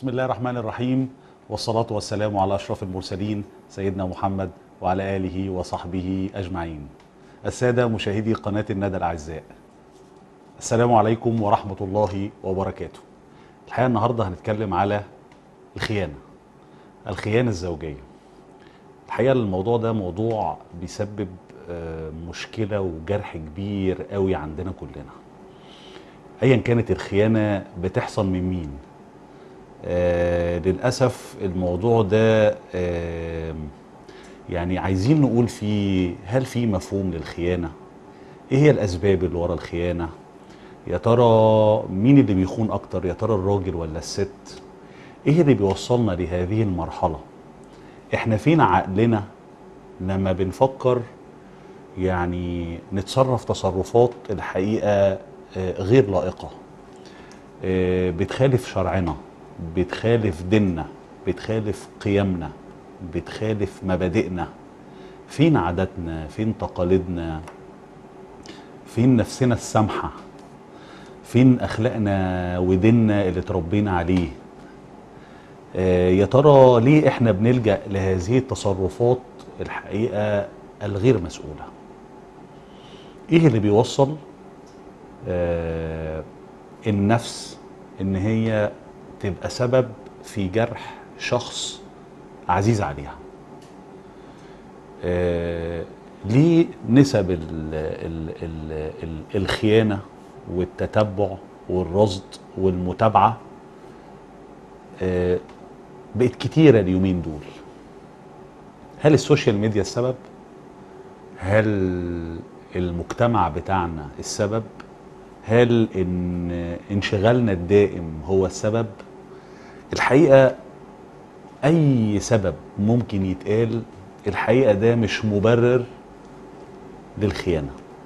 بسم الله الرحمن الرحيم والصلاة والسلام على أشرف المرسلين سيدنا محمد وعلى آله وصحبه أجمعين السادة مشاهدي قناة الندى الأعزاء السلام عليكم ورحمة الله وبركاته الحقيقة النهاردة هنتكلم على الخيانة الخيانة الزوجية الحقيقة الموضوع ده موضوع بيسبب آه، مشكلة وجرح كبير قوي عندنا كلنا ايا كانت الخيانة بتحصل من مين آه للأسف الموضوع ده آه يعني عايزين نقول فيه هل في مفهوم للخيانة ايه هي الأسباب اللي ورا الخيانة يا ترى مين اللي بيخون أكتر يا ترى الراجل ولا الست ايه اللي بيوصلنا لهذه المرحلة احنا فين عقلنا لما بنفكر يعني نتصرف تصرفات الحقيقة آه، غير لائقة آه، بتخالف شرعنا بتخالف ديننا بتخالف قيمنا بتخالف مبادئنا فين عاداتنا فين تقاليدنا فين نفسنا السامحة فين أخلاقنا وديننا اللي تربينا عليه آه، يا ترى ليه احنا بنلجأ لهذه التصرفات الحقيقة الغير مسؤولة ايه اللي بيوصل آه، النفس ان هي تبقى سبب في جرح شخص عزيز عليها آه، ليه نسب ال ال ال ال الخيانة والتتبع والرصد والمتابعة آه، بقت كتيرة اليومين دول هل السوشيال ميديا السبب؟ هل المجتمع بتاعنا السبب؟ هل ان انشغالنا الدائم هو السبب الحقيقه اي سبب ممكن يتقال الحقيقه ده مش مبرر للخيانه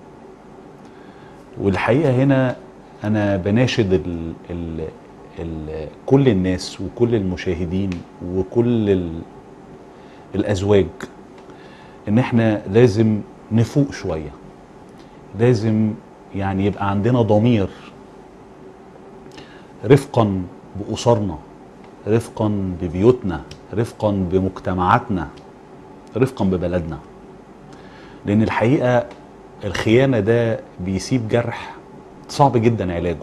والحقيقه هنا انا بناشد ال ال ال كل الناس وكل المشاهدين وكل ال الازواج ان احنا لازم نفوق شويه لازم يعني يبقى عندنا ضمير رفقا بأسرنا رفقا ببيوتنا رفقا بمجتمعاتنا رفقا ببلدنا لأن الحقيقة الخيانة ده بيسيب جرح صعب جدا علاجه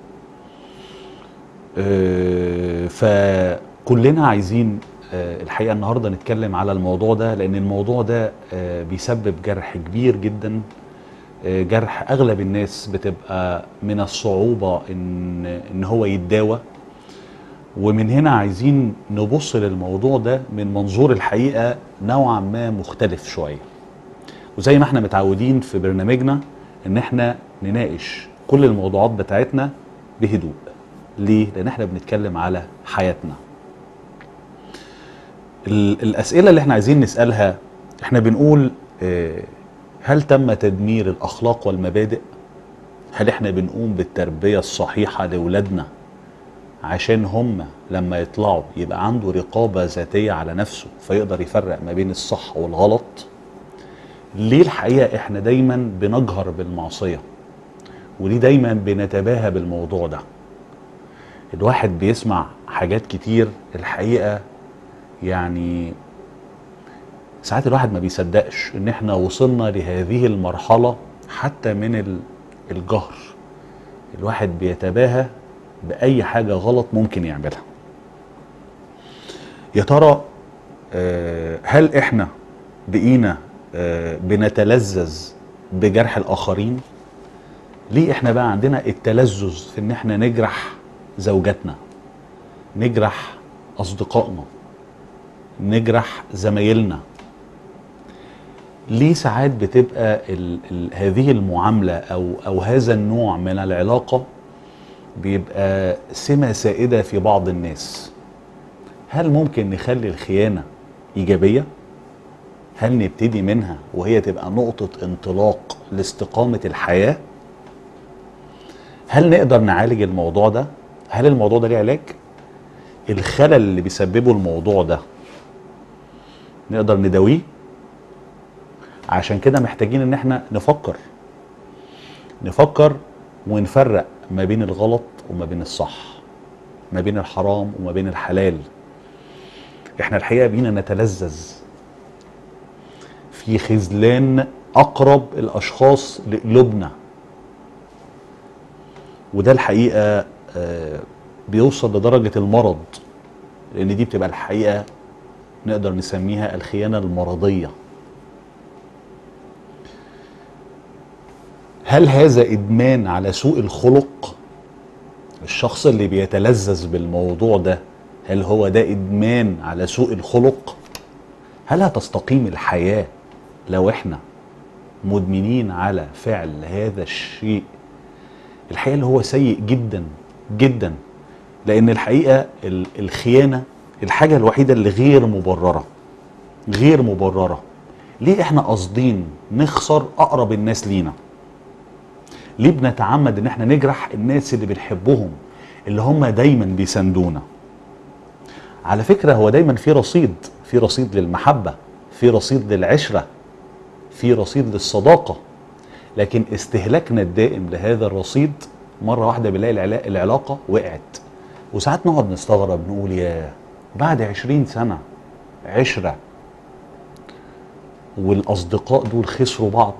آه، فكلنا عايزين آه، الحقيقة النهاردة نتكلم على الموضوع ده لأن الموضوع ده آه، بيسبب جرح كبير جدا آه، جرح اغلب الناس بتبقى من الصعوبه ان ان هو يتداوى ومن هنا عايزين نبص للموضوع ده من منظور الحقيقه نوعا ما مختلف شويه وزي ما احنا متعودين في برنامجنا ان احنا نناقش كل الموضوعات بتاعتنا بهدوء ليه لان احنا بنتكلم على حياتنا ال- الاسئله اللي احنا عايزين نسالها احنا بنقول آه، هل تم تدمير الاخلاق والمبادئ هل احنا بنقوم بالتربيه الصحيحه لاولادنا عشان هم لما يطلعوا يبقى عنده رقابه ذاتيه على نفسه فيقدر يفرق ما بين الصح والغلط ليه الحقيقه احنا دايما بنجهر بالمعصيه وليه دايما بنتباهى بالموضوع ده الواحد بيسمع حاجات كتير الحقيقه يعني ساعات الواحد ما بيصدقش ان احنا وصلنا لهذه المرحلة حتى من ال- الجهر الواحد بيتباهى بأي حاجة غلط ممكن يعملها يا ترى آه، هل احنا بقينا آه، بنتلذذ بجرح الآخرين ليه احنا بقى عندنا التلذذ في ان احنا نجرح زوجاتنا نجرح أصدقائنا نجرح زمايلنا ليه ساعات بتبقى ال ال هذه المعاملة أو أو هذا النوع من العلاقة بيبقى سمة سائدة في بعض الناس هل ممكن نخلي الخيانة إيجابية؟ هل نبتدي منها وهي تبقى نقطة انطلاق لاستقامة الحياة؟ هل نقدر نعالج الموضوع ده؟ هل الموضوع ده ليه علاج؟ الخلل اللي بيسببه الموضوع ده نقدر نداويه؟ عشان كده محتاجين ان احنا نفكر نفكر ونفرق ما بين الغلط وما بين الصح ما بين الحرام وما بين الحلال احنا الحقيقه بينا نتلذذ في خذلان اقرب الاشخاص لقلوبنا وده الحقيقه آه، بيوصل لدرجه المرض لان دي بتبقى الحقيقه نقدر نسميها الخيانه المرضيه هل هذا ادمان على سوء الخلق الشخص اللي بيتلذذ بالموضوع ده هل هو ده ادمان على سوء الخلق هل هتستقيم الحياه لو احنا مدمنين على فعل هذا الشيء الحقيقه اللي هو سيء جدا جدا لان الحقيقه ال- الخيانه الحاجه الوحيده اللي غير مبرره غير مبرره ليه احنا قاصدين نخسر اقرب الناس لينا ليه بنتعمد ان احنا نجرح الناس اللي بنحبهم اللي هم دايما بيساندونا على فكره هو دايما في رصيد في رصيد للمحبه في رصيد للعشره في رصيد للصداقه لكن استهلاكنا الدائم لهذا الرصيد مره واحده بنلاقي العلا- العلاقه وقعت وساعات نقعد نستغرب نقول يا بعد عشرين سنه عشره والاصدقاء دول خسروا بعض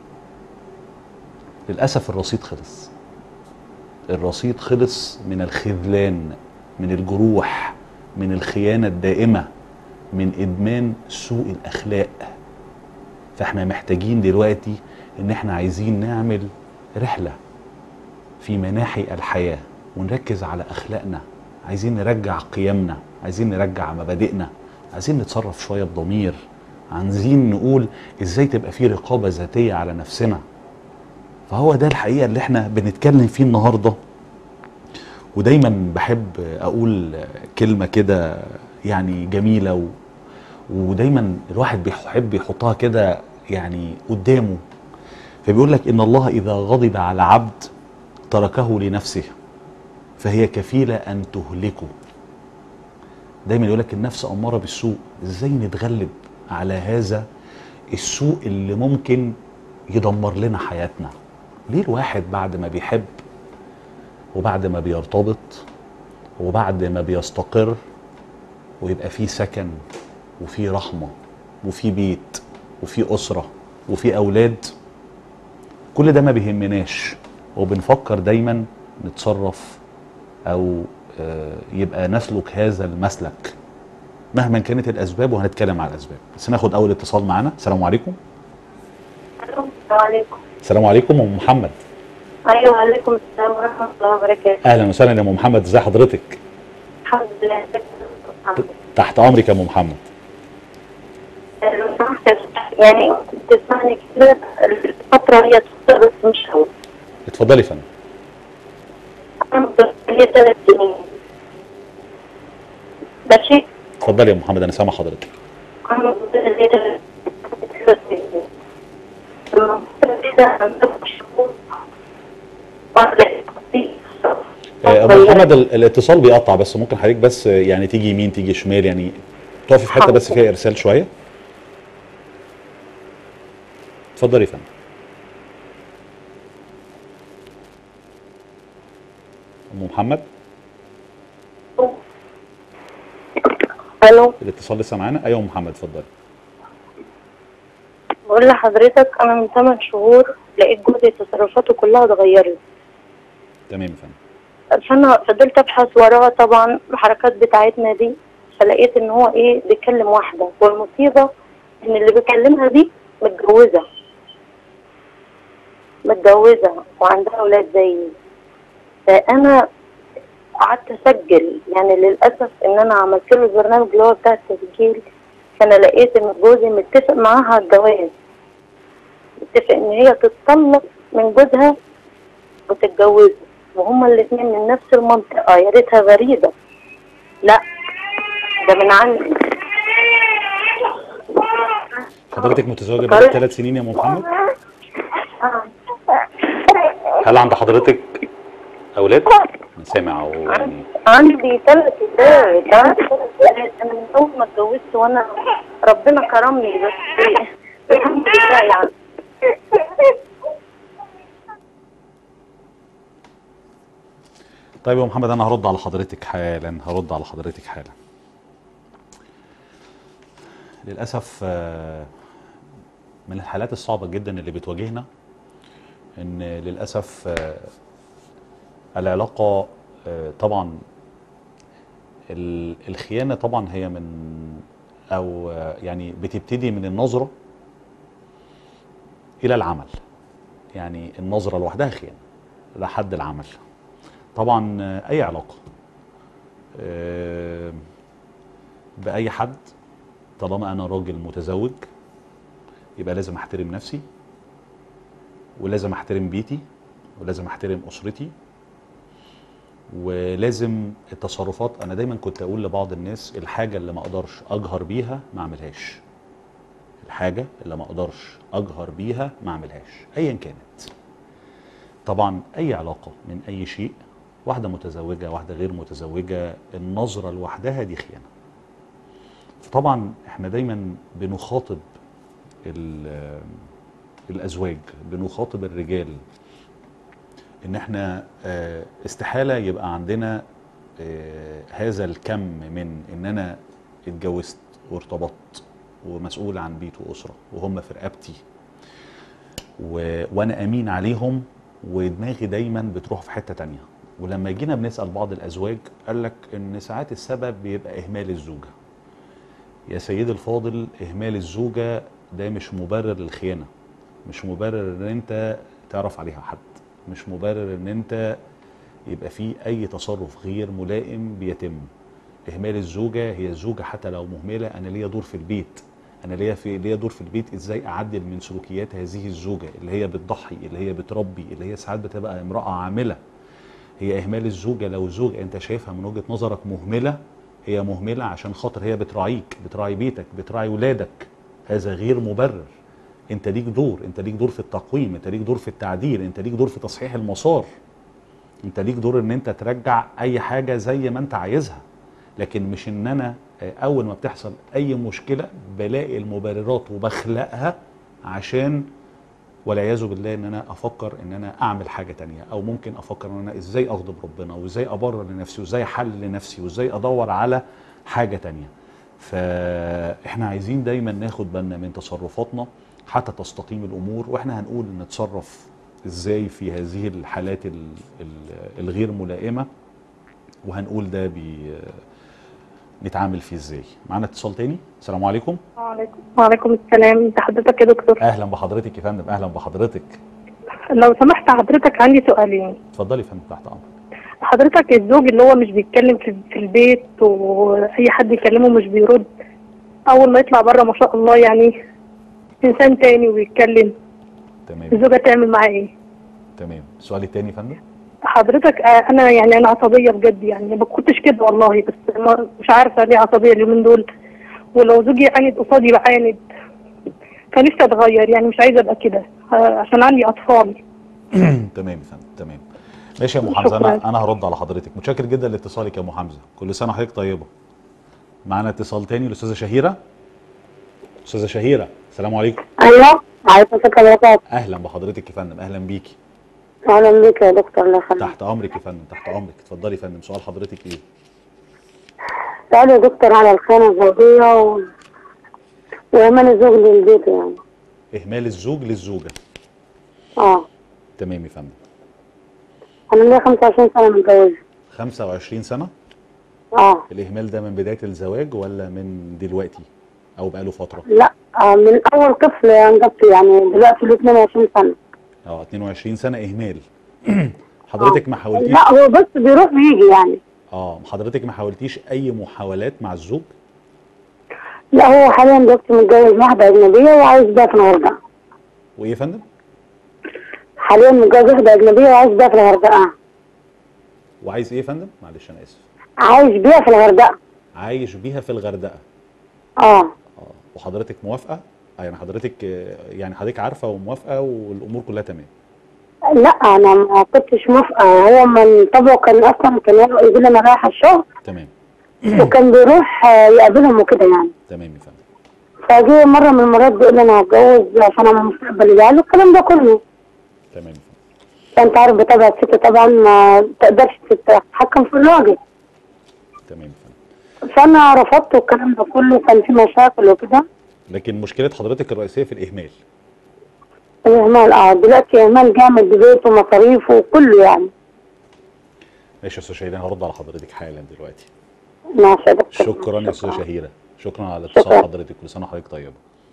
للاسف الرصيد خلص الرصيد خلص من الخذلان من الجروح من الخيانه الدائمه من ادمان سوء الاخلاق فاحنا محتاجين دلوقتي ان احنا عايزين نعمل رحله في مناحي الحياه ونركز على اخلاقنا عايزين نرجع قيمنا عايزين نرجع مبادئنا عايزين نتصرف شويه بضمير عايزين نقول ازاي تبقى في رقابه ذاتيه على نفسنا فهو ده الحقيقه اللي احنا بنتكلم فيه النهارده ودايما بحب اقول كلمه كده يعني جميله و... ودايما الواحد بيحب يحطها كده يعني قدامه فبيقول لك ان الله اذا غضب على عبد تركه لنفسه فهي كفيله ان تهلكه دايما يقول لك النفس اماره بالسوء ازاي نتغلب على هذا السوء اللي ممكن يدمر لنا حياتنا ليه الواحد بعد ما بيحب وبعد ما بيرتبط وبعد ما بيستقر ويبقى فيه سكن وفي رحمة وفي بيت وفي أسرة وفي أولاد كل ده ما بيهمناش وبنفكر دايما نتصرف أو آه، يبقى نسلك هذا المسلك مهما كانت الأسباب وهنتكلم على الأسباب بس ناخد أول اتصال معانا السلام عليكم السلام عليكم السلام عليكم أم محمد ايوه وعليكم السلام ورحمه الله وبركاته أهلا وسهلا يا أم محمد ازي حضرتك الحمد لله تحت أمرك يا أم محمد لو سمحت يعني تسمعني كده الفتره هي تفضل بس مش هو اتفضلي يا فندم انا متوفيه لي ثلاث سنين ماشي اتفضلي يا أم محمد أنا سامع حضرتك انا متوفيه لي ثلاث سنين لما كنت كده عندك شهور آه، ابو محمد ال- الاتصال بيقطع بس ممكن حضرتك بس آه، يعني تيجي يمين تيجي شمال يعني تقفي في حته بس فيها ارسال شويه اتفضلي يا فندم ام محمد الو الاتصال لسه معانا ايوه يا أم محمد اتفضلي بقول لحضرتك انا من 8 شهور لقيت جوزي تصرفاته كلها اتغيرت تمام يا فندم فانا فضلت ابحث وراه طبعا الحركات بتاعتنا دي فلقيت ان هو ايه بيكلم واحده والمصيبه ان اللي بيكلمها دي متجوزه متجوزه وعندها اولاد زيي فانا قعدت اسجل يعني للاسف ان انا عملت له البرنامج اللي هو بتاع التسجيل فانا لقيت ان جوزي متفق معاها على الجواز متفق ان هي تتطلق من جوزها وتتجوزه وهما الاثنين من نفس المنطقة يا ريتها غريبة لا ده من عندي حضرتك متزوجه بقالك ثلاث سنين يا ام محمد هل عند حضرتك اولاد أنا سامع او يعني عندي ثلاث ولاد عندي ثلاث ولاد انا من اول ما اتجوزت وانا ربنا كرمني بس الحمد لله يعني طيب يا محمد انا هرد على حضرتك حالا هرد على حضرتك حالا للاسف آه، من الحالات الصعبه جدا اللي بتواجهنا ان للاسف آه، العلاقه آه، طبعا ال- الخيانه طبعا هي من او آه، يعني بتبتدي من النظره الى العمل يعني النظره لوحدها خيانه لحد العمل طبعا آه، اي علاقه آه، باي حد طالما انا راجل متزوج يبقى لازم احترم نفسي ولازم احترم بيتي ولازم احترم اسرتي ولازم التصرفات انا دايما كنت اقول لبعض الناس الحاجه اللي ما اقدرش اجهر بيها ما اعملهاش الحاجه اللي ما اقدرش اجهر بيها ما اعملهاش ايا كانت طبعا اي علاقه من اي شيء واحده متزوجه واحده غير متزوجه النظره لوحدها دي خيانه فطبعا احنا دايما بنخاطب ال- الازواج بنخاطب الرجال ان احنا آه، استحاله يبقى عندنا آه، هذا الكم من ان انا اتجوزت وارتبطت ومسؤول عن بيت واسره وهم في رقبتي و... وانا امين عليهم ودماغي دايما بتروح في حته تانية ولما جينا بنسال بعض الازواج قال لك ان ساعات السبب بيبقى اهمال الزوجه يا سيدي الفاضل اهمال الزوجه ده مش مبرر للخيانه مش مبرر ان انت تعرف عليها حد مش مبرر ان انت يبقى في اي تصرف غير ملائم بيتم اهمال الزوجه هي الزوجه حتى لو مهمله انا ليا دور في البيت انا ليا في ليا دور في البيت ازاي اعدل من سلوكيات هذه الزوجه اللي هي بتضحي اللي هي بتربي اللي هي ساعات بتبقى امراه عامله هي اهمال الزوجه لو زوجه انت شايفها من وجهه نظرك مهمله هي مهمله عشان خاطر هي بتراعيك بتراعي بيتك بتراعي ولادك هذا غير مبرر انت ليك دور انت ليك دور في التقويم انت ليك دور في التعديل انت ليك دور في تصحيح المسار انت ليك دور ان انت ترجع اي حاجه زي ما انت عايزها لكن مش ان انا آه، اول ما بتحصل اي مشكله بلاقي المبررات وبخلقها عشان والعياذ بالله ان انا افكر ان انا اعمل حاجه تانية او ممكن افكر ان انا ازاي اغضب ربنا وازاي ابرر لنفسي وازاي احل لنفسي وازاي ادور على حاجه تانية فاحنا عايزين دايما ناخد بالنا من تصرفاتنا حتى تستقيم الامور واحنا هنقول نتصرف ازاي في هذه الحالات ال- ال- الغير ملائمه وهنقول ده بي نتعامل فيه ازاي معانا اتصال تاني السلام عليكم وعليكم وعليكم السلام انت حضرتك يا دكتور اهلا بحضرتك يا فندم اهلا بحضرتك لو سمحت حضرتك عندي سؤالين اتفضلي يا فندم تحت امرك حضرتك الزوج اللي هو مش بيتكلم في, في البيت واي حد يكلمه مش بيرد اول ما يطلع بره ما شاء الله يعني انسان تاني ويتكلم تمام الزوجه تعمل معاه ايه تمام السؤال التاني يا فندم حضرتك آه، انا يعني انا عصبيه بجد يعني ما كنتش كده والله بس ما- مش عارفه ليه عصبيه اليومين دول ولو زوجي عاند قصادي بعاند فنفسي اتغير يعني مش عايزه ابقى كده آه، عشان عندي اطفال تمام يا فندم تمام ماشي يا ام حمزه انا شكراً. انا هرد على حضرتك متشكر جدا لاتصالك يا ام حمزه كل سنه وحضرتك طيبه معانا اتصال تاني الاستاذه شهيره استاذه شهيره السلام عليكم ايوه عليكم السلام وبركاته اهلا بحضرتك يا فندم اهلا بيكي اهلا بك يا دكتور الله يخليك تحت امرك يا فندم تحت امرك اتفضلي يا فندم سؤال حضرتك ايه سؤال يا دكتور على الخيانه الزوجيه و... وايمان الزوج للبيت يعني اهمال الزوج للزوجه اه تمام يا فندم انا ليا 25 سنه متجوزه 25 سنه اه الاهمال ده من بدايه الزواج ولا من دلوقتي او بقاله فتره لا آه من اول طفل انجبت يعني دلوقتي له 22 سنه اه 22 سنه اهمال حضرتك ما حاولتيش لا هو بس بيروح ويجي يعني اه حضرتك ما حاولتيش اي محاولات مع الزوج لا هو حاليا دلوقتي متجوز واحده اجنبيه وعايز بيها في الغردقه وايه يا فندم حاليا متجوز واحده اجنبيه وعايز بيها في الغردقه وعايز ايه يا فندم معلش انا اسف عايش بيها في الغردقه عايش بيها في الغردقه اه اه وحضرتك موافقه آه يعني حضرتك آه، يعني حضرتك عارفه وموافقه والامور كلها تمام لا انا ما كنتش موافقه هو من طبعه كان اصلا كان يقول لي انا رايحه الشغل تمام وكان بيروح آه، يقابلهم وكده يعني تمام يا فندم فجه مره من المرات بيقول لي انا هتجوز عشان انا مستقبلي يعني الكلام ده كله تمام يا عشان انت عارف بطبع الست طبعا ما تقدرش تتحكم في الراجل تمام فانا رفضت والكلام ده كله كان في مشاكل وكده لكن مشكله حضرتك الرئيسيه في الاهمال الاهمال اه دلوقتي اهمال جامد ببيته ومصاريفه وكله يعني ماشي يا استاذ شهيره انا هرد على حضرتك حالا دلوقتي ماشي يا دكتور شكرا يا استاذ شكراً. شهيره شكرا على اتصال شكراً. حضرتك كل سنه وحضرتك طيبه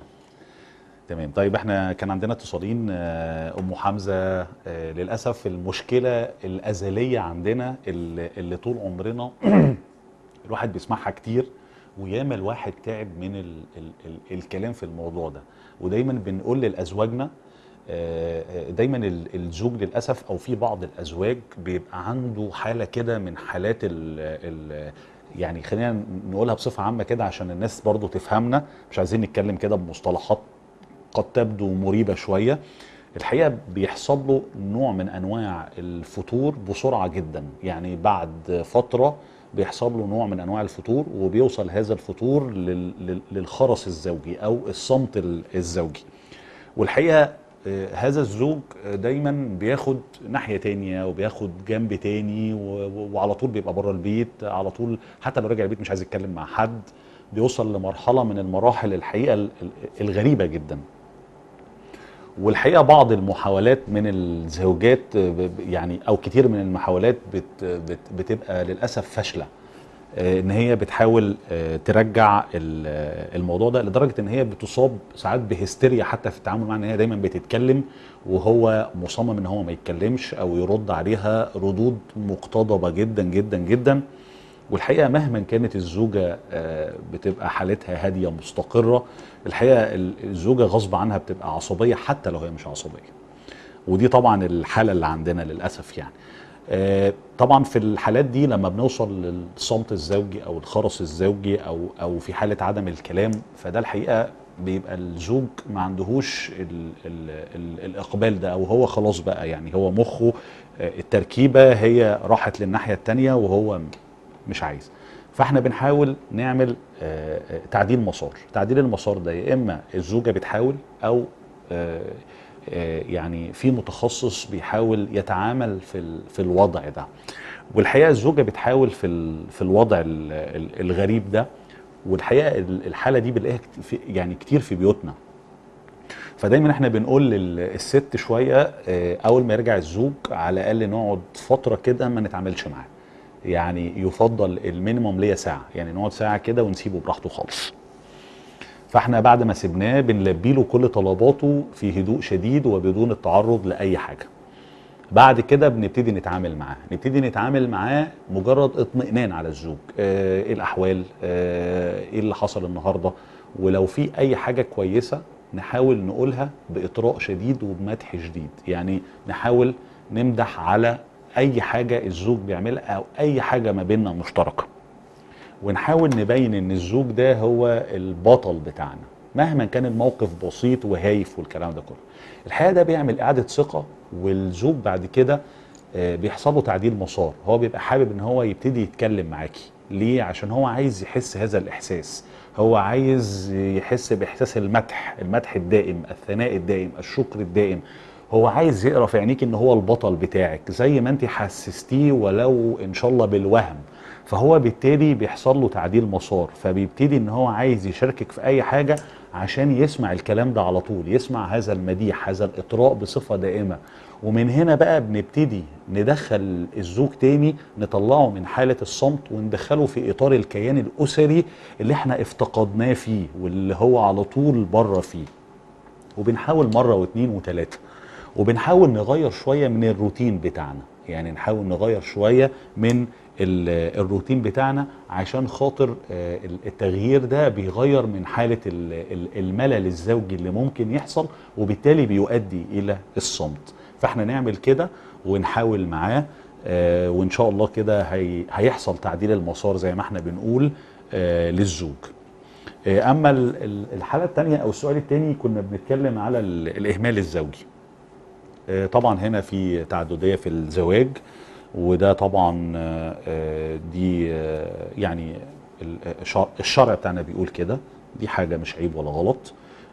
تمام طيب احنا كان عندنا اتصالين آه، ام حمزه آه، للاسف المشكله الازليه عندنا اللي اللي طول عمرنا الواحد بيسمعها كتير وياما الواحد تعب من ال ال ال الكلام في الموضوع ده ودايما بنقول لازواجنا آه، آه، دايما ال- الزوج للاسف او في بعض الازواج بيبقى عنده حاله كده من حالات ال ال يعني خلينا نقولها بصفه عامه كده عشان الناس برضو تفهمنا مش عايزين نتكلم كده بمصطلحات قد تبدو مريبه شويه الحقيقه بيحصل له نوع من انواع الفتور بسرعه جدا يعني بعد فتره بيحصل له نوع من انواع الفتور وبيوصل هذا الفتور لل- لل- للخرس الزوجي او الصمت ال- الزوجي والحقيقه آه، هذا الزوج آه، دايما بياخد ناحيه تانية وبياخد جنب تاني و- و- وعلى طول بيبقى بره البيت على طول حتى لو رجع البيت مش عايز يتكلم مع حد بيوصل لمرحله من المراحل الحقيقه ال- ال- الغريبه جدا والحقيقه بعض المحاولات من الزوجات آه، ب- ب- يعني او كتير من المحاولات بت بت بتبقى للاسف فاشله آه، ان هي بتحاول آه، ترجع ال- آه، الموضوع ده لدرجه ان هي بتصاب ساعات بهستيريا حتى في التعامل معاها ان هي دايما بتتكلم وهو مصمم ان هو ما يتكلمش او يرد عليها ردود مقتضبه جدا جدا جدا والحقيقه مهما كانت الزوجه آه، بتبقى حالتها هاديه مستقره الحقيقه ال- الزوجه غصب عنها بتبقى عصبيه حتى لو هي مش عصبيه ودي طبعا الحاله اللي عندنا للاسف يعني آه، طبعا في الحالات دي لما بنوصل للصمت الزوجي او الخرس الزوجي او او في حاله عدم الكلام فده الحقيقه بيبقى الزوج ما عندهوش ال ال ال الاقبال ده او هو خلاص بقى يعني هو مخه آه، التركيبه هي راحت للناحيه التانية وهو م- مش عايز فاحنا بنحاول نعمل آه، آه، تعديل مسار تعديل المسار ده يا اما الزوجه بتحاول او آه، آه، يعني في متخصص بيحاول يتعامل في ال- في الوضع ده والحقيقه الزوجه بتحاول في ال- في الوضع ال- ال- الغريب ده والحقيقه ال- الحاله دي بنلاقيها كت- في- يعني كتير في بيوتنا فدايما احنا بنقول للست شويه آه، اول ما يرجع الزوج على الاقل نقعد فتره كده ما نتعاملش معاه يعني يفضل المينيموم ليا ساعه يعني نقعد ساعه كده ونسيبه براحته خالص فاحنا بعد ما سيبناه بنلبي له كل طلباته في هدوء شديد وبدون التعرض لاي حاجه بعد كده بنبتدي نتعامل معاه نبتدي نتعامل معاه مجرد اطمئنان على الزوج آه، ايه الاحوال آه، ايه اللي حصل النهارده ولو في اي حاجه كويسه نحاول نقولها باطراء شديد وبمدح شديد يعني نحاول نمدح على اي حاجه الزوج بيعملها او اي حاجه ما بيننا مشتركه ونحاول نبين ان الزوج ده هو البطل بتاعنا مهما كان الموقف بسيط وهايف والكلام ده كله الحقيقه ده بيعمل اعاده ثقه والزوج بعد كده آه، بيحصل له تعديل مسار هو بيبقى حابب ان هو يبتدي يتكلم معاكي ليه عشان هو عايز يحس هذا الاحساس هو عايز يحس باحساس المدح المدح الدائم الثناء الدائم الشكر الدائم هو عايز يقرا في عينيك ان هو البطل بتاعك زي ما انت حسستيه ولو ان شاء الله بالوهم فهو بالتالي بيحصل له تعديل مسار فبيبتدي ان هو عايز يشاركك في اي حاجه عشان يسمع الكلام ده على طول يسمع هذا المديح هذا الاطراء بصفه دائمه ومن هنا بقى بنبتدي ندخل الزوج تاني نطلعه من حاله الصمت وندخله في اطار الكيان الاسري اللي احنا افتقدناه فيه واللي هو على طول بره فيه وبنحاول مره واثنين وثلاثه وبنحاول نغير شويه من الروتين بتاعنا يعني نحاول نغير شويه من ال- الروتين بتاعنا عشان خاطر آه، التغيير ده بيغير من حاله ال- ال- الملل الزوجي اللي ممكن يحصل وبالتالي بيؤدي الى الصمت فاحنا نعمل كده ونحاول معاه آه، وان شاء الله كده هي هيحصل تعديل المسار زي ما احنا بنقول آه، للزوج آه، اما ال- ال- الحاله الثانيه او السؤال الثاني كنا بنتكلم على ال- الاهمال الزوجي آه، طبعا هنا في تعدديه في الزواج وده طبعا آه، آه، دي آه، يعني ال- الشرع- الشرع بتاعنا بيقول كده دي حاجه مش عيب ولا غلط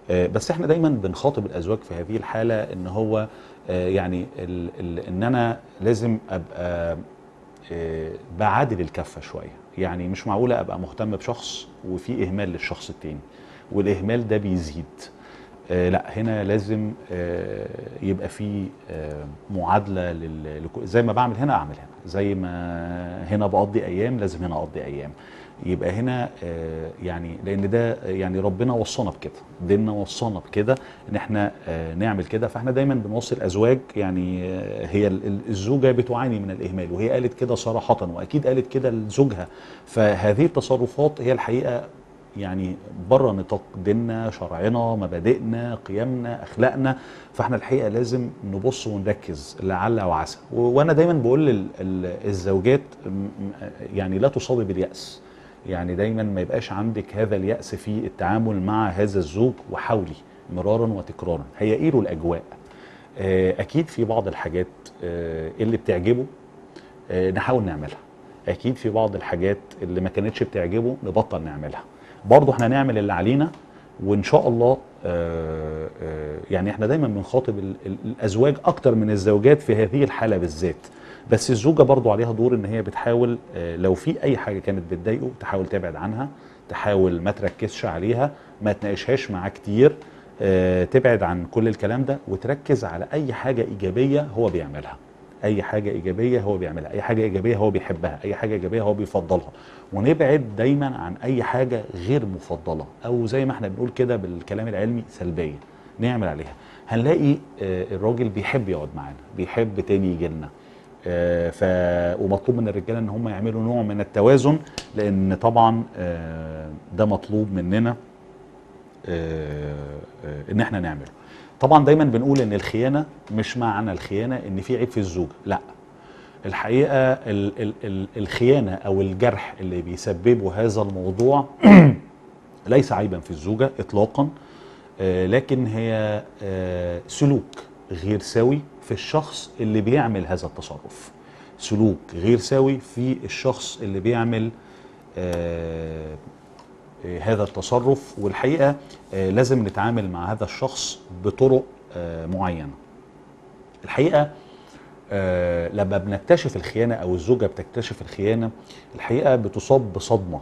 آه، بس احنا دايما بنخاطب الازواج في هذه الحاله ان هو آه، يعني ال ال ان انا لازم ابقى آه، بعادل الكفه شويه يعني مش معقوله ابقى مهتم بشخص وفي اهمال للشخص التاني والاهمال ده بيزيد آه، لا هنا لازم آه، يبقى في آه، معادله لل... لكو- زي ما بعمل هنا اعمل هنا زي ما هنا بقضي ايام لازم هنا اقضي ايام يبقى هنا آه، يعني لان ده يعني ربنا وصانا بكده ديننا وصانا بكده ان احنا آه، نعمل كده فاحنا دايما بنوصي الازواج يعني آه، هي ال- ال- الزوجه بتعاني من الاهمال وهي قالت كده صراحه واكيد قالت كده لزوجها فهذه التصرفات هي الحقيقه يعني بره نطاق ديننا شرعنا مبادئنا قيمنا اخلاقنا فاحنا الحقيقه لازم نبص ونركز لعل وعسى و- وانا دايما بقول لل- ال- الزوجات م- م- يعني لا تصابي بالياس يعني دايما ما يبقاش عندك هذا الياس في التعامل مع هذا الزوج وحاولي مرارا وتكرارا هيئي له الاجواء آه، اكيد في بعض الحاجات آه، اللي بتعجبه آه، نحاول نعملها اكيد في بعض الحاجات اللي ما كانتش بتعجبه نبطل نعملها برضه احنا نعمل اللي علينا وان شاء الله آه، آه، يعني احنا دايما بنخاطب ال- ال- الازواج اكتر من الزوجات في هذه الحاله بالذات بس الزوجه برضه عليها دور ان هي بتحاول آه، لو في اي حاجه كانت بتضايقه تحاول تبعد عنها تحاول ما تركزش عليها ما تناقشهاش معاه كتير آه، تبعد عن كل الكلام ده وتركز على اي حاجه ايجابيه هو بيعملها اي حاجه ايجابيه هو بيعملها اي حاجه ايجابيه هو بيحبها اي حاجه ايجابيه هو بيفضلها ونبعد دايما عن اي حاجه غير مفضله او زي ما احنا بنقول كده بالكلام العلمي سلبيه نعمل عليها هنلاقي آه، الراجل بيحب يقعد معانا بيحب تاني يجي لنا آه، ف ومطلوب من الرجاله ان هم يعملوا نوع من التوازن لان طبعا آه، ده مطلوب مننا آه، آه، ان احنا نعمله طبعا دايما بنقول ان الخيانه مش معنى الخيانه ان في عيب في الزوجه لا الحقيقه ال ال ال الخيانه او الجرح اللي بيسببه هذا الموضوع ليس عيبا في الزوجه اطلاقا آه، لكن هي آه، سلوك غير سوي في الشخص اللي بيعمل هذا التصرف سلوك غير سوي في الشخص اللي بيعمل آه، آه، هذا التصرف والحقيقه آه، لازم نتعامل مع هذا الشخص بطرق آه، معينه الحقيقه آه، لما بنكتشف الخيانه او الزوجه بتكتشف الخيانه الحقيقه بتصاب بصدمه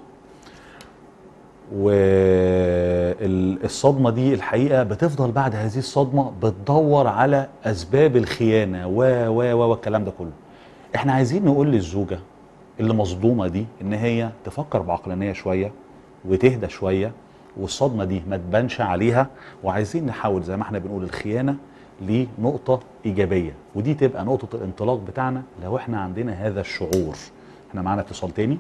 والصدمه دي الحقيقه بتفضل بعد هذه الصدمه بتدور على اسباب الخيانه و و و والكلام ده كله احنا عايزين نقول للزوجه اللي مصدومه دي ان هي تفكر بعقلانيه شويه وتهدى شويه والصدمه دي ما تبانش عليها وعايزين نحاول زي ما احنا بنقول الخيانه لنقطه ايجابيه ودي تبقى نقطه الانطلاق بتاعنا لو احنا عندنا هذا الشعور احنا معانا اتصال تاني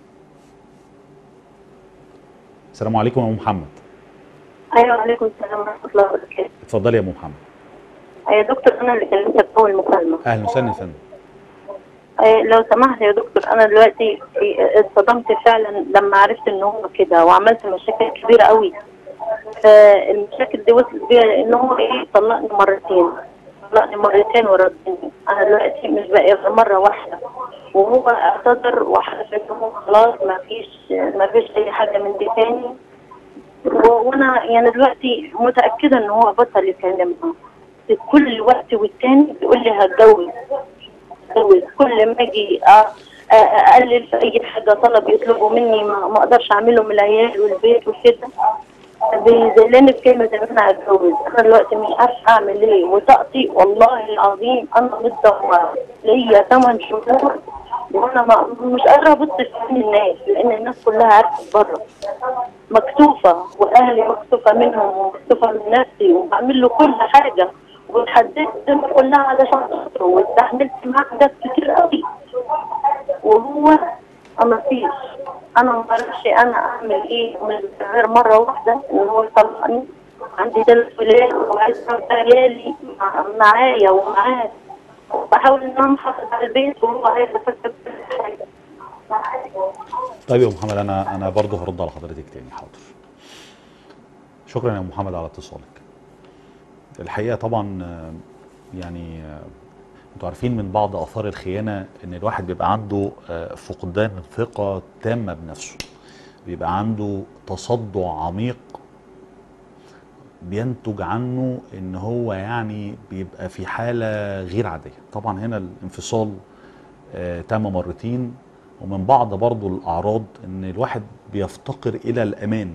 السلام عليكم يا ام محمد ايوه وعليكم السلام ورحمه الله وبركاته اتفضلي يا ام محمد يا دكتور انا اللي كلمتك اول مكالمه اهلا وسهلا يا فندم آه، لو سمحت يا دكتور انا دلوقتي في- اتصدمت فعلا لما عرفت ان هو كده وعملت مشاكل كبيره قوي فالمشاكل دي وصلت بيها ان هو ايه طلقني مرتين طلقني مرتين وردني انا دلوقتي مش باقي غير مره واحده وهو اعتذر وحلف ان هو خلاص ما فيش ما فيش اي حاجه من دي تاني و- وانا يعني دلوقتي متاكده ان هو بطل يكلمها في كل وقت والتاني بيقول لي هتجوز اتجوز كل ما اجي أ- أ- اقلل في اي حاجه طلب يطلبوا مني ما ما اقدرش اعمله من العيال والبيت وكده بيذلني بكلمه ان انا اتجوز انا دلوقتي مش عارفه اعمل ايه وطاقتي والله العظيم انا متدمره ليا 8 شهور وانا ما مش قادره ابص في عين الناس لان الناس كلها عرفت بره مكسوفه واهلي مكسوفه منهم ومكسوفه من نفسي وبعمل له كل حاجه واتحددت كلها علشان خاطره واستحملت معاه حاجات كتير قوي وهو ما فيش انا ما بعرفش انا اعمل ايه من غير مره واحده ان هو يطلقني عندي ثلاث ولاد وعايز اربي عيالي مع- معايا ومعاه بحاول ان انا احافظ على البيت وهو عايز يفكر في كل حاجه طيب يا ام محمد انا انا برضه هرد على حضرتك تاني حاضر شكرا يا ام محمد على اتصالك الحقيقه طبعا آه، يعني آه، انتوا عارفين من بعض اثار الخيانه ان الواحد بيبقى عنده آه، فقدان ثقه تامه بنفسه بيبقى عنده تصدع عميق بينتج عنه ان هو يعني بيبقى في حاله غير عاديه طبعا هنا الانفصال آه، تم مرتين ومن بعض برضو الاعراض ان الواحد بيفتقر الى الامان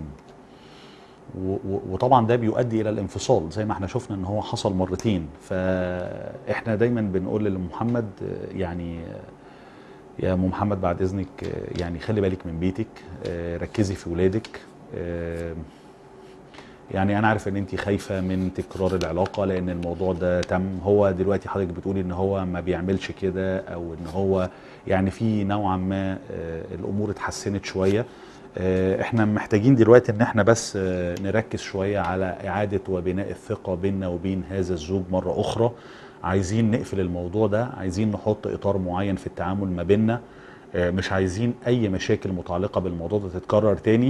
و- و- وطبعا ده بيؤدي الى الانفصال زي ما احنا شفنا ان هو حصل مرتين فاحنا دايما بنقول لمحمد آه، يعني آه، يا ام محمد بعد اذنك آه، يعني خلي بالك من بيتك آه، ركزي في ولادك آه، يعني انا عارف ان انت خايفه من تكرار العلاقه لان الموضوع ده تم هو دلوقتي حضرتك بتقولي ان هو ما بيعملش كده او ان هو يعني في نوعا ما آه، الامور اتحسنت شويه آه، احنا محتاجين دلوقتي ان احنا بس آه، نركز شويه على اعاده وبناء الثقه بيننا وبين هذا الزوج مره اخرى عايزين نقفل الموضوع ده عايزين نحط اطار معين في التعامل ما بيننا آه، مش عايزين اي مشاكل متعلقه بالموضوع ده تتكرر تاني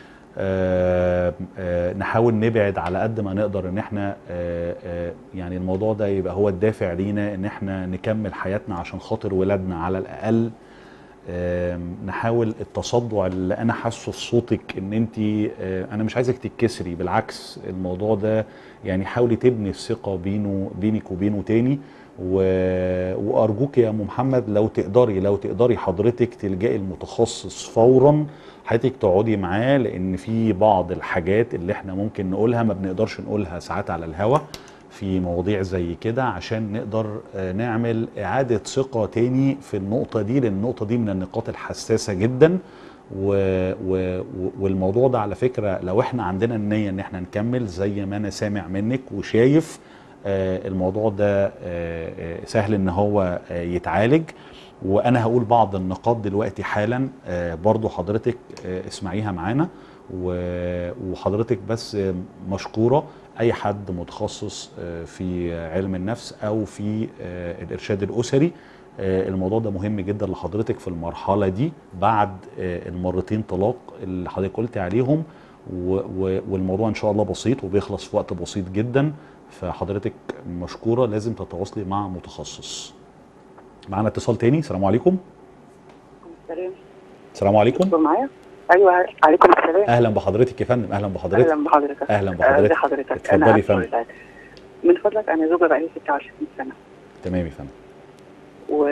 آه، آه، نحاول نبعد على قد ما نقدر ان احنا آه، آه، يعني الموضوع ده يبقى هو الدافع لينا ان احنا نكمل حياتنا عشان خاطر ولادنا على الاقل آم، نحاول التصدع اللي انا حاسه في صوتك ان انت انا مش عايزك تتكسري بالعكس الموضوع ده يعني حاولي تبني الثقه بينه بينك وبينه تاني و... وارجوك يا ام محمد لو تقدري لو تقدري حضرتك تلجئي المتخصص فورا حضرتك تقعدي معاه لان في بعض الحاجات اللي احنا ممكن نقولها ما بنقدرش نقولها ساعات على الهوا في مواضيع زي كده عشان نقدر آه، نعمل اعاده ثقه تاني في النقطه دي لان النقطه دي من النقاط الحساسه جدا و و و- والموضوع ده على فكره لو احنا عندنا النيه ان احنا نكمل زي ما انا سامع منك وشايف آه، الموضوع ده آه، آه، سهل ان هو آه، يتعالج وانا هقول بعض النقاط دلوقتي حالا آه، برضو حضرتك آه، اسمعيها معانا و- وحضرتك بس آه، مشكوره اي حد متخصص آه، في علم النفس او في آه، الارشاد الاسري آه، الموضوع ده مهم جدا لحضرتك في المرحله دي بعد آه، المرتين طلاق اللي حضرتك قلتي عليهم و- و- والموضوع ان شاء الله بسيط وبيخلص في وقت بسيط جدا فحضرتك مشكوره لازم تتواصلي مع متخصص معانا اتصال تاني السلام عليكم السلام السلام عليكم دكتور معايا ايوه عليكم السلام اهلا بحضرتك يا فندم اهلا بحضرتك اهلا بحضرتك أهلا بحضرتك. أهلا بحضرتك اتفضلي انا يا فندم. أسفة. من فضلك انا زوجة بقالي 26 سنة تمام يا فندم و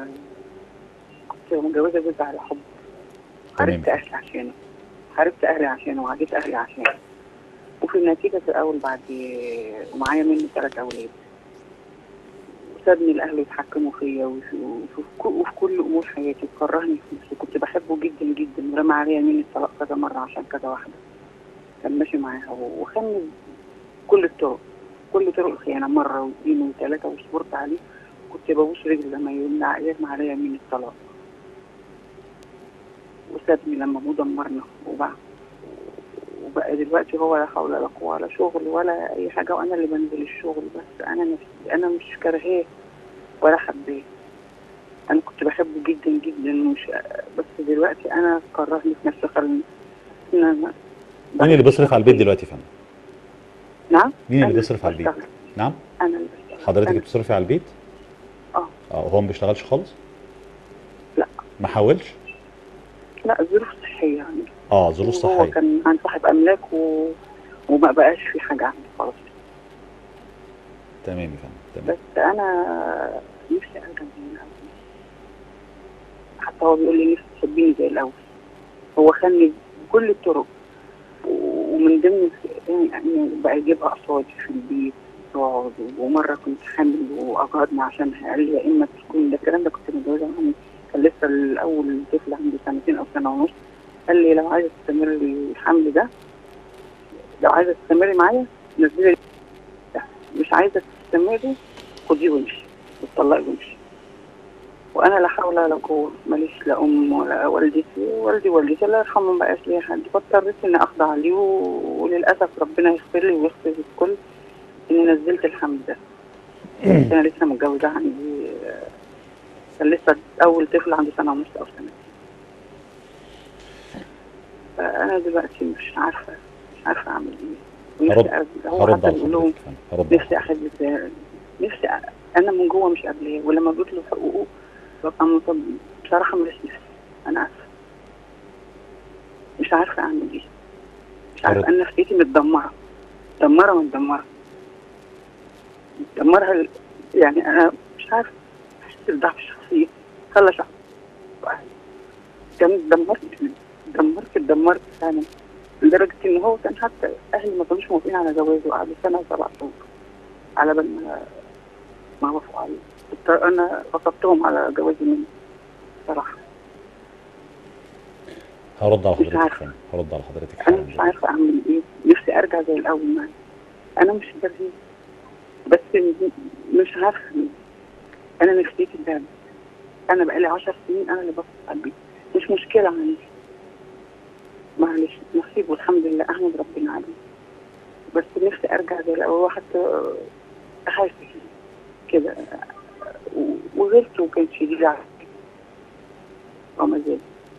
كنت متجوزة جوز على حب تمام. حاربت اهلي عشانه حاربت اهلي عشانه وعاديت اهلي عشانه وفي النتيجة في الاول بعد ومعايا منه ثلاث اولاد سابني الاهل يتحكموا فيا وفي, وفي, كل- وفي كل امور حياتي كرهني في نفسي كنت بحبه جدا جدا ورمى عليا يمين الطلاق كذا مره عشان كذا واحده كان ماشي معاها وخاني كل الطرق كل طرق الخيانه مره واثنين وثلاثه وصبرت عليه كنت ببوس رجلي لما يمنع يرمى عليا يمين الطلاق وسابني لما ابوه دمرنا وبقى وبقى دلوقتي هو لا حول ولا قوه ولا شغل ولا اي حاجه وانا اللي بنزل الشغل بس انا نفسي انا مش كارهاه ولا حباه انا كنت بحبه جدا جدا مش بس دلوقتي انا كرهني في نفسي خلني إن أنا مين اللي بيصرف على البيت دلوقتي يا فندم نعم مين اللي أنا بيصرف على البيت بشتغل. نعم انا اللي بشتغل. حضرتك أنا بتصرفي على البيت اه اه هو ما بيشتغلش خالص لا. ما حاولش لا ظروف صحيه يعني اه ظروف هو صحيه كان عن صاحب املاك و... وما بقاش في حاجه عندي خالص تمام يا فندم تمام بس انا نفسي ارجع زي الاول حتى هو بيقول لي نفسي تحبيني زي الاول هو خلني بكل الطرق و- ومن ضمن يعني بقى يجيب اقساطي في البيت تقعد ومره كنت حامل واجهضني عشانها قال لي يا اما تكون ده الكلام ده كنت متجوزه عنه كان لسه الاول طفل عنده سنتين او سنه ونص قال لي لو عايزه تستمر الحمل ده لو عايزه تستمري معايا نزلي ده مش عايزه تستمري خديه وامشي وتطلقي وامشي وانا لا حول ولا قوه ماليش لا ام ولا والدتي والدي والدتي الله يرحمهم ما بقاش ليا حد فاضطريت اني اخضع ليه و- وللاسف ربنا يغفر لي ويغفر للكل اني نزلت الحمل ده بس انا لسه متجوزه عندي آه، كان لسه اول طفل عنده سنه ونص او سنه فانا دلوقتي مش عارفه مش عارفه اعمل ايه هرد- ونفسي أ- هو هرد حتى على بيقول لهم حضرتك يا فندم هرد على نفسي احب ازاي نفسي أ- انا من جوه مش قابلاه ولما بيطلب حقوقه ببقى مطب بصراحه مش نفسي انا عارفه مش عارفه اعمل ايه مش عارفه حضرتك- انا نفسيتي متدمره دمرها مدمرها دمرها ال- يعني انا مش عارفه حسيت بضعف الشخصيه خلى شخص كان دمرت دمرت اتدمرت فعلا لدرجه ان هو كان حتى اهلي ما كانوش موافقين على جوازه قعدوا سنه وسبع شهور على بال ما ما وافقوا عليه اضطر- انا غصبتهم على جوازي منه صراحه هرد على مش حضرتك عارفة. فندم هرد على حضرتك انا حالا مش عارفه اعمل ايه نفسي ارجع زي الاول معاه انا مش بريء بس م- مش عارفه انا نفسيتي تعبت انا بقالي عشر سنين انا اللي بصرف على البيت مش مشكله عندي معلش نصيب والحمد لله احمد ربنا عليه بس نفسي ارجع زي الاول وحتى احاسس كده و- وغيرته كان شديد عليا وما زال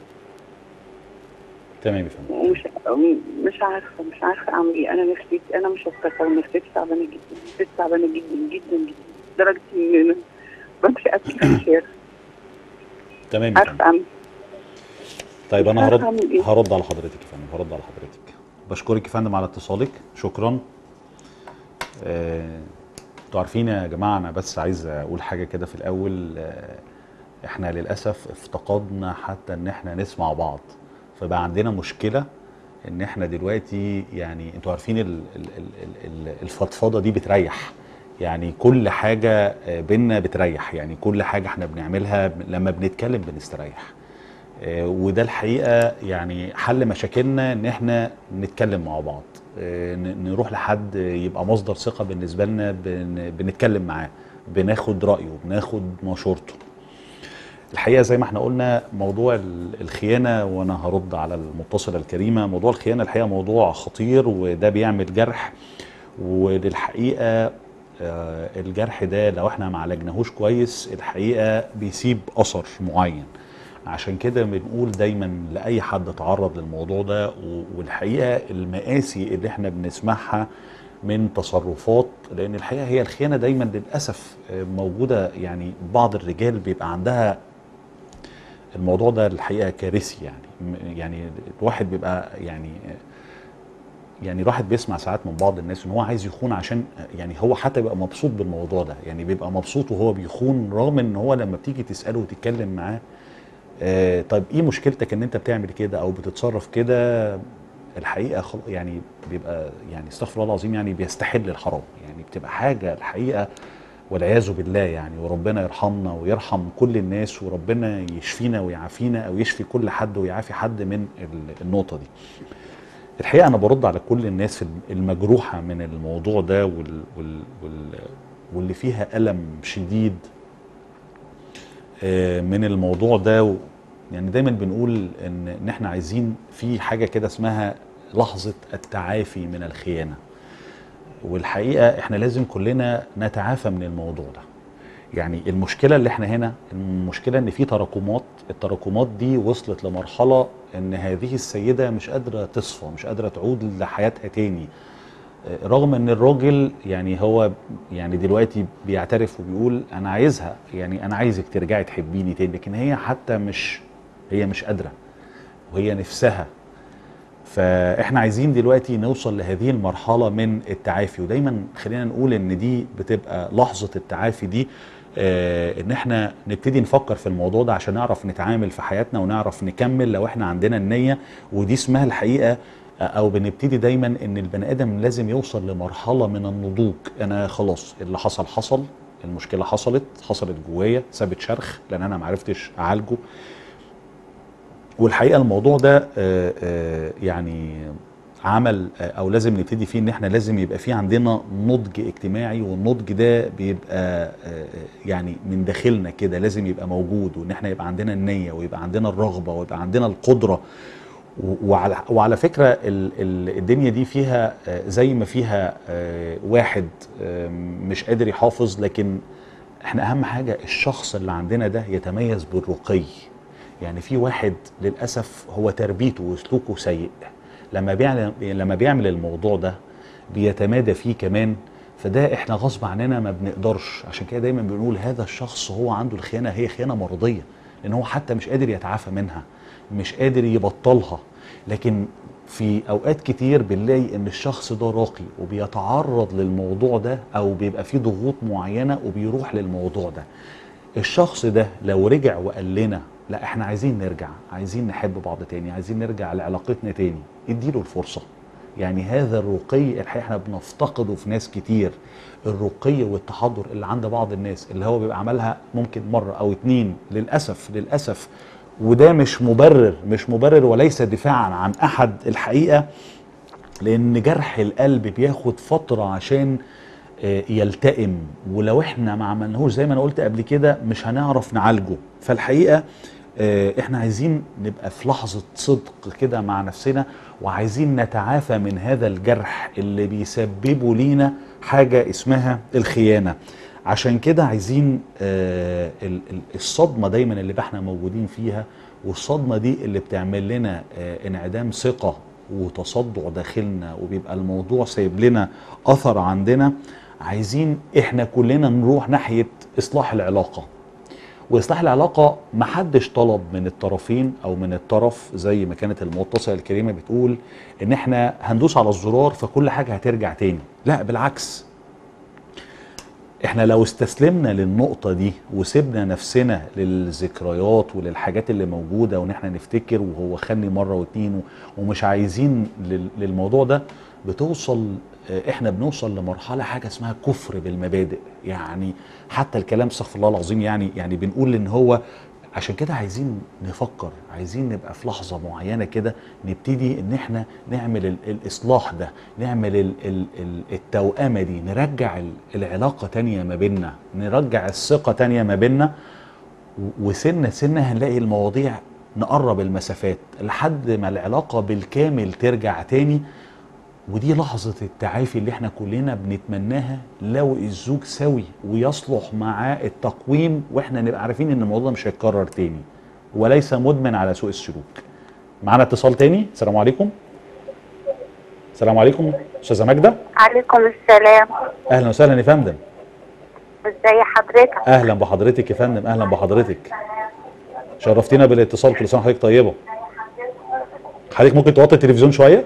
تمام يا فندم ومش مش عارفه مش عارفه اعمل ايه انا نفسيتي انا مش هفتكر نفسيتي تعبانه جدا نفسيتي تعبانه جدا جدا جدا لدرجه ان انا بمشي ابكي في الشارع تمام يا فندم عارفه اعمل طيب انا مش عارفة هرد أعمل إيه. هرد على حضرتك يا فندم هرد على حضرتك بشكرك يا فندم على اتصالك شكرا آه، انتوا عارفين يا جماعه انا بس عايز اقول حاجه كده في الاول آه، احنا للاسف افتقدنا حتى ان احنا نسمع بعض فبقى عندنا مشكله ان احنا دلوقتي يعني انتوا عارفين ال- ال- ال- ال- الفضفضه دي بتريح يعني كل حاجه آه، بينا بتريح يعني كل حاجه احنا بنعملها لما بنتكلم بنستريح آه، وده الحقيقه يعني حل مشاكلنا ان احنا نتكلم مع بعض آه، ن- نروح لحد يبقى مصدر ثقه بالنسبه لنا بن- بنتكلم معاه بناخد رايه بناخد مشورته الحقيقه زي ما احنا قلنا موضوع ال- الخيانه وانا هرد على المتصله الكريمه موضوع الخيانه الحقيقه موضوع خطير وده بيعمل جرح وللحقيقه آه، الجرح ده لو احنا ما عالجناهوش كويس الحقيقه بيسيب اثر معين عشان كده بنقول دايما لاي حد تعرض للموضوع ده و- والحقيقه المآسي اللي احنا بنسمعها من تصرفات لان الحقيقه هي الخيانه دايما للاسف آه، موجوده يعني بعض الرجال بيبقى عندها الموضوع ده الحقيقه كارثي يعني م- يعني الواحد بيبقى يعني يعني الواحد بيسمع ساعات من بعض الناس ان هو عايز يخون عشان يعني هو حتى بيبقى مبسوط بالموضوع ده يعني بيبقى مبسوط وهو بيخون رغم ان هو لما بتيجي تساله وتتكلم معاه آه طيب ايه مشكلتك ان انت بتعمل كده او بتتصرف كده الحقيقه خل... يعني بيبقى يعني استغفر الله العظيم يعني بيستحل الحرام يعني بتبقى حاجه الحقيقه والعياذ بالله يعني وربنا يرحمنا ويرحم كل الناس وربنا يشفينا ويعافينا او يشفي كل حد ويعافي حد من ال- النقطه دي. الحقيقه انا برد على كل الناس المجروحه من الموضوع ده وال وال وال واللي فيها الم شديد آه، من الموضوع ده و- يعني دايما بنقول ان ان احنا عايزين في حاجه كده اسمها لحظه التعافي من الخيانه والحقيقه احنا لازم كلنا نتعافى من الموضوع ده يعني المشكله اللي احنا هنا المشكله ان في تراكمات التراكمات دي وصلت لمرحله ان هذه السيده مش قادره تصفى مش قادره تعود لحياتها تاني آه، رغم ان الراجل يعني هو يعني دلوقتي بيعترف وبيقول انا عايزها يعني انا عايزك ترجعي تحبيني تاني لكن هي حتى مش هي مش قادره وهي نفسها فاحنا عايزين دلوقتي نوصل لهذه المرحله من التعافي ودايما خلينا نقول ان دي بتبقى لحظه التعافي دي آه ان احنا نبتدي نفكر في الموضوع ده عشان نعرف نتعامل في حياتنا ونعرف نكمل لو احنا عندنا النيه ودي اسمها الحقيقه آه، او بنبتدي دايما ان البني ادم لازم يوصل لمرحله من النضوج انا خلاص اللي حصل حصل المشكله حصلت حصلت جوايا سابت شرخ لان انا ما عرفتش اعالجه والحقيقه الموضوع ده آه، آه، يعني عمل آه، او لازم نبتدي فيه ان احنا لازم يبقى في عندنا نضج اجتماعي والنضج ده بيبقى آه، آه، يعني من داخلنا كده لازم يبقى موجود وان احنا يبقى عندنا النيه ويبقى عندنا الرغبه ويبقى عندنا القدره و- وعلى وعلى فكره ال- ال- الدنيا دي فيها آه، زي ما فيها آه، واحد آه، مش قادر يحافظ لكن احنا اهم حاجه الشخص اللي عندنا ده يتميز بالرقي يعني في واحد للاسف هو تربيته وسلوكه سيء لما بيعمل لما بيعمل الموضوع ده بيتمادى فيه كمان فده احنا غصب عننا ما بنقدرش عشان كده دايما بنقول هذا الشخص هو عنده الخيانه هي خيانه مرضيه لان هو حتى مش قادر يتعافى منها مش قادر يبطلها لكن في اوقات كتير بنلاقي ان الشخص ده راقي وبيتعرض للموضوع ده او بيبقى فيه ضغوط معينه وبيروح للموضوع ده الشخص ده لو رجع وقال لنا لا احنا عايزين نرجع عايزين نحب بعض تاني عايزين نرجع لعلاقتنا تاني اديله الفرصه يعني هذا الرقي الحقيقه احنا بنفتقده في ناس كتير الرقي والتحضر اللي عند بعض الناس اللي هو بيبقى عملها ممكن مره او اتنين للاسف للاسف وده مش مبرر مش مبرر وليس دفاعا عن احد الحقيقه لان جرح القلب بياخد فتره عشان آه، يلتئم ولو احنا ما عملناهوش زي ما انا قلت قبل كده مش هنعرف نعالجه فالحقيقه آه، احنا عايزين نبقى في لحظه صدق كده مع نفسنا وعايزين نتعافى من هذا الجرح اللي بيسببه لينا حاجه اسمها الخيانه عشان كده عايزين آه، ال- ال- الصدمه دايما اللي احنا موجودين فيها والصدمه دي اللي بتعمل لنا آه، انعدام ثقه وتصدع داخلنا وبيبقى الموضوع سايب لنا اثر عندنا عايزين احنا كلنا نروح ناحيه اصلاح العلاقه واصلاح العلاقه محدش طلب من الطرفين او من الطرف زي ما كانت المتصله الكريمه بتقول ان احنا هندوس على الزرار فكل حاجه هترجع تاني لا بالعكس احنا لو استسلمنا للنقطة دي وسيبنا نفسنا للذكريات وللحاجات اللي موجودة وان احنا نفتكر وهو خاني مرة واتنين و- ومش عايزين لل- للموضوع ده بتوصل اه، احنا بنوصل لمرحلة حاجة اسمها كفر بالمبادئ يعني حتى الكلام استغفر الله العظيم يعني يعني بنقول ان هو عشان كده عايزين نفكر عايزين نبقى في لحظة معينة كده نبتدي ان احنا نعمل ال- الاصلاح ده نعمل ال- ال- ال- التوأمة دي نرجع ال- العلاقة تانية ما بيننا نرجع الثقة تانية ما بيننا و- وسنة سنة هنلاقي المواضيع نقرب المسافات لحد ما العلاقة بالكامل ترجع تاني ودي لحظة التعافي اللي احنا كلنا بنتمناها لو الزوج سوي ويصلح معاه التقويم واحنا نبقى عارفين ان الموضوع مش هيتكرر تاني وليس مدمن على سوء السلوك معانا اتصال تاني السلام عليكم السلام عليكم استاذه ماجده عليكم السلام اهلا وسهلا يا فندم ازي حضرتك اهلا بحضرتك يا فندم اهلا بحضرتك شرفتينا بالاتصال كل سنه وحضرتك طيبه حضرتك ممكن توطي التلفزيون شويه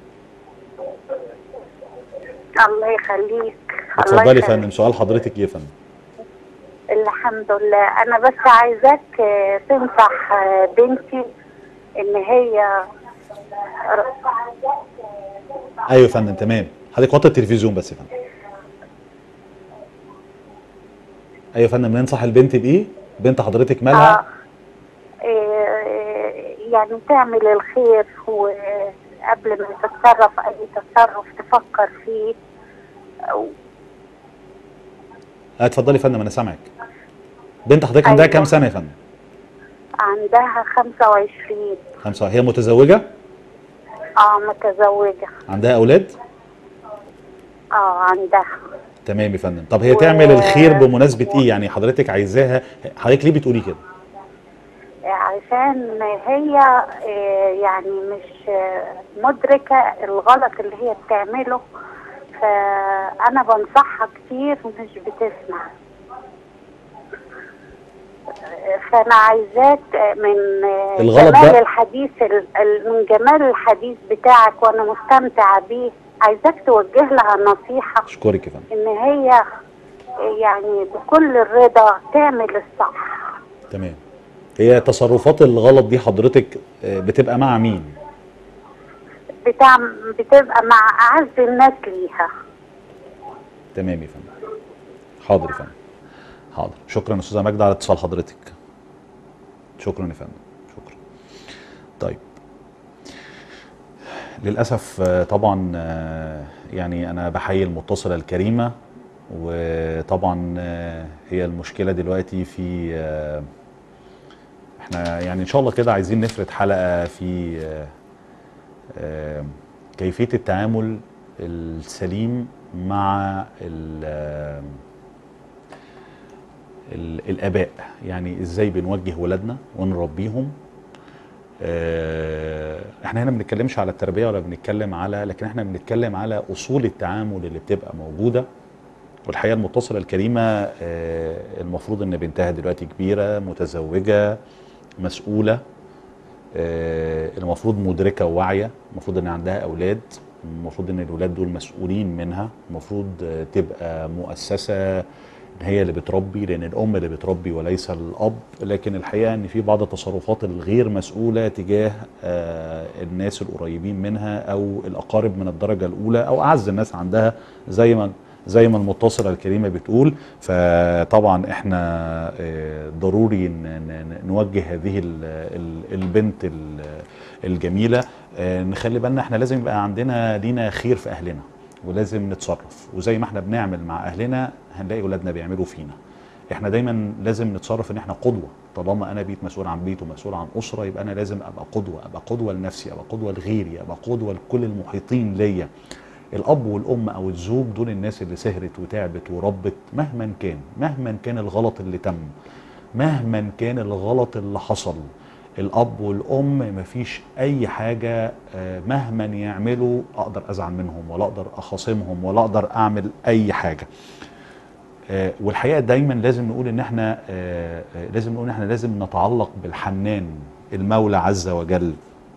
الله يخليك الله اتفضلي يا يخليك. فندم سؤال حضرتك ايه يا فندم الحمد لله انا بس عايزاك آه، تنصح آه، بنتي ان هي ايوه يا فندم تمام حضرتك وطي التلفزيون بس يا فندم ايوه يا فندم ننصح البنت بايه بنت حضرتك مالها آه، آه، يعني تعمل الخير وقبل ما تتصرف اي تصرف تفكر فيه أو آه، اتفضلي يا فندم انا سامعك بنت حضرتك عندها أيوة. كام سنه يا فندم عندها 25 خمسة هي متزوجه اه متزوجة عندها اولاد اه عندها تمام يا فندم طب هي و- تعمل الخير بمناسبه ايه يعني حضرتك عايزاها حضرتك ليه بتقولي كده عشان هي آه، يعني مش آه، مدركة الغلط اللي هي بتعمله فأنا بنصحها كتير ومش بتسمع فأنا عايزاك من آه، الغلط جمال ده- الحديث ال- ال- من جمال الحديث بتاعك وأنا مستمتعة بيه عايزاك توجه لها نصيحة اشكرك يا فندم إن هي يعني بكل الرضا تعمل الصح تمام هي تصرفات الغلط دي حضرتك آه، بتبقى مع مين بتاع بتبقى مع أعز الناس ليها تمام يا فندم حاضر يا فندم حاضر شكرا يا استاذه ماجده على اتصال حضرتك شكرا يا فندم شكرا طيب للاسف آه، طبعا آه، يعني انا بحيي المتصله الكريمه وطبعا آه، هي المشكله دلوقتي في آه، احنا يعني ان شاء الله كده عايزين نفرد حلقه في آه، آه، كيفيه التعامل السليم مع ال ال الاباء يعني ازاي بنوجه ولادنا ونربيهم آه، احنا هنا ما بنتكلمش على التربيه ولا بنتكلم على لكن احنا بنتكلم على اصول التعامل اللي بتبقى موجوده والحقيقه المتصله الكريمه آه، المفروض ان بنتها دلوقتي كبيره متزوجه مسؤوله آه، المفروض مدركه وواعيه المفروض ان عندها اولاد المفروض ان الاولاد دول مسؤولين منها المفروض آه، تبقى مؤسسه هي اللي بتربي لان الام اللي بتربي وليس الاب لكن الحقيقه ان في بعض التصرفات الغير مسؤوله تجاه آه، الناس القريبين منها او الاقارب من الدرجه الاولى او اعز الناس عندها زي ما زي ما المتصله الكريمه بتقول فطبعا احنا آه، ضروري ن- ن- نوجه هذه ال- ال- البنت ال- الجميله آه، نخلي بالنا احنا لازم يبقى عندنا لينا خير في اهلنا ولازم نتصرف وزي ما احنا بنعمل مع اهلنا هنلاقي اولادنا بيعملوا فينا احنا دايما لازم نتصرف ان احنا قدوه طالما انا بيت مسؤول عن بيت ومسؤول عن اسره يبقى انا لازم ابقى قدوه ابقى قدوه لنفسي ابقى قدوه لغيري ابقى قدوه لكل المحيطين ليا الاب والام او الزوج دول الناس اللي سهرت وتعبت وربت مهما كان مهما كان الغلط اللي تم مهما كان الغلط اللي حصل الاب والام مفيش اي حاجه آه، مهما يعملوا اقدر ازعل منهم ولا اقدر اخاصمهم ولا اقدر اعمل اي حاجه آه، والحقيقه دايما لازم نقول ان احنا آه، آه، لازم نقول ان احنا لازم نتعلق بالحنان المولى عز وجل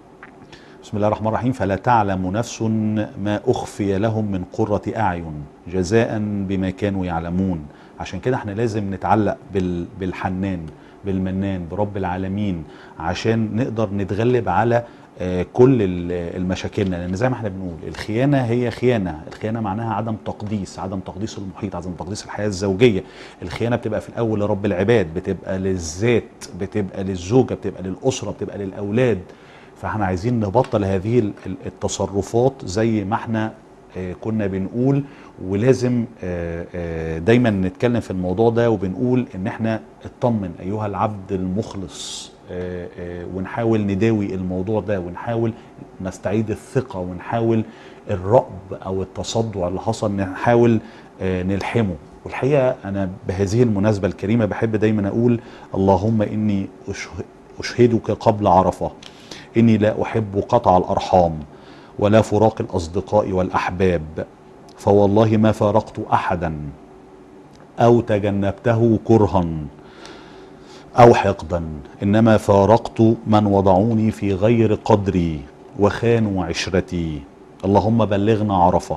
بسم الله الرحمن الرحيم فلا تعلم نفس ما اخفي لهم من قرة اعين جزاء بما كانوا يعلمون عشان كده احنا لازم نتعلق بال بالحنان بالمنان برب العالمين عشان نقدر نتغلب على آه، كل ال- المشاكلنا لان زي ما احنا بنقول الخيانه هي خيانه الخيانه معناها عدم تقديس عدم تقديس المحيط عدم تقديس الحياه الزوجيه الخيانه بتبقى في الاول لرب العباد بتبقى للذات بتبقى للزوجه بتبقى للاسره بتبقى للاولاد فاحنا عايزين نبطل هذه ال- ال- التصرفات زي ما احنا آه، كنا بنقول ولازم آه، آه، دايما نتكلم في الموضوع ده وبنقول ان احنا اطمن ايها العبد المخلص آه، آه، ونحاول نداوي الموضوع ده ونحاول نستعيد الثقة ونحاول الرأب او التصدع اللي حصل نحاول آه، نلحمه والحقيقة انا بهذه المناسبة الكريمة بحب دايما اقول اللهم اني أشه- اشهدك قبل عرفة اني لا احب قطع الارحام ولا فراق الاصدقاء والاحباب فوالله ما فارقت احدا او تجنبته كرها او حقدا انما فارقت من وضعوني في غير قدري وخانوا عشرتي اللهم بلغنا عرفه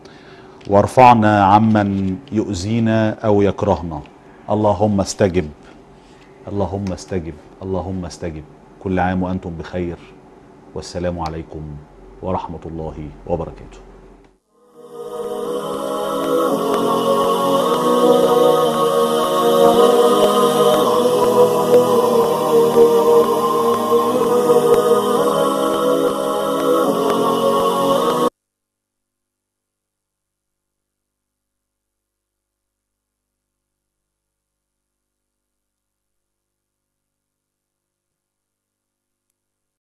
وارفعنا عمن يؤذينا او يكرهنا اللهم استجب اللهم استجب اللهم استجب كل عام وانتم بخير والسلام عليكم ورحمه الله وبركاته